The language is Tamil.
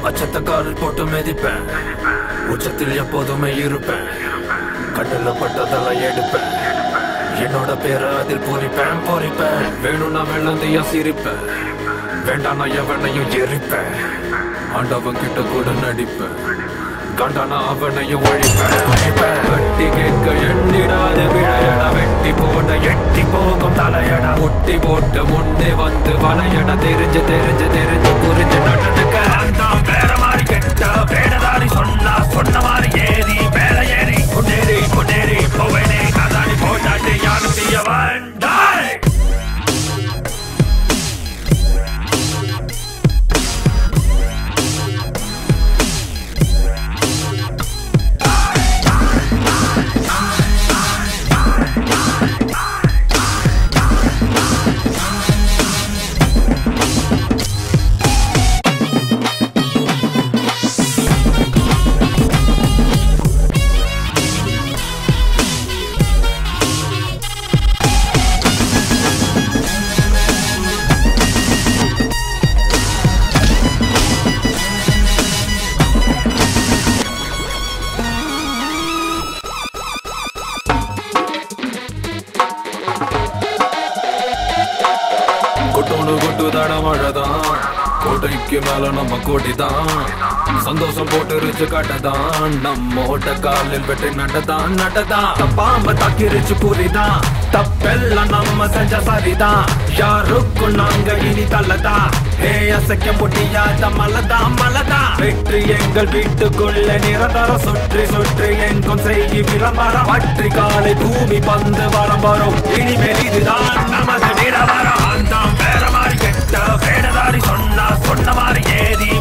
அச்சத்த காலில் போட்டு மிதிப்பேன் உச்சத்தில் எப்போதுமே இருப்பேன் கண்ணுல பட்டதெல்லாம் எடுப்பேன் என்னோட பேரை அதில் பொறிப்பேன் பொறிப்பேன் வேணும்னா வெள்ளந்தையா சிரிப்பேன் வேண்டாம் நான் எவனையும் எரிப்பேன் ஆண்டவன் கிட்ட கூட நடிப்பேன் கண்டானா அவனையும் ஒழிப்பேன் ஒழிப்பேன் வெட்டி கேட்க எண்ணிடாத விழையடா வெட்டி போட எட்டி போகும் தலையடா முட்டி போட்டு முன்னே வந்து வலையடா தெரிஞ்சு தெரிஞ்சு தெரிஞ்சு புரிஞ்சு நடந்துக்க அந்த வேற மாதிரி கெட்ட வேடதாரி சொன்னா சொன்ன மாதிரி ஏறி வேற ஏறி முன்னேறி முன்னேறி போவேனே கதாடி போட்டாட்டு யாரும் செய்ய வேண்டாய் கொட்டோனு கொட்டு தட மழைதான் கோட்டைக்கு மேல நம்ம கோட்டிதான் சந்தோஷம் போட்டு ரிச்சு காட்டதான் நம்ம ஓட்ட காலில் வெட்டி நடதான் நடதான் தப்பாம தக்கிரிச்சு புரிதான் தப்பெல்லாம் நம்ம செஞ்ச சரிதான் யாருக்கும் நாங்க இனி தள்ளதான் ஹே அசைக்க முடியாத மலதான் மலதான் வெற்றி எங்கள் வீட்டுக்குள்ள நிரந்தர சுற்றி சுற்றி எங்கும் செய்கி விளம்பரம் பற்றி காலை பூமி பந்து வரம் வரும் இனிமேல் இதுதான் நமது நிலவரம் அந்த வேற மாதிரி கெட்ட வேடதாரி சொன்னா சொன்ன மாதிரி ஏறி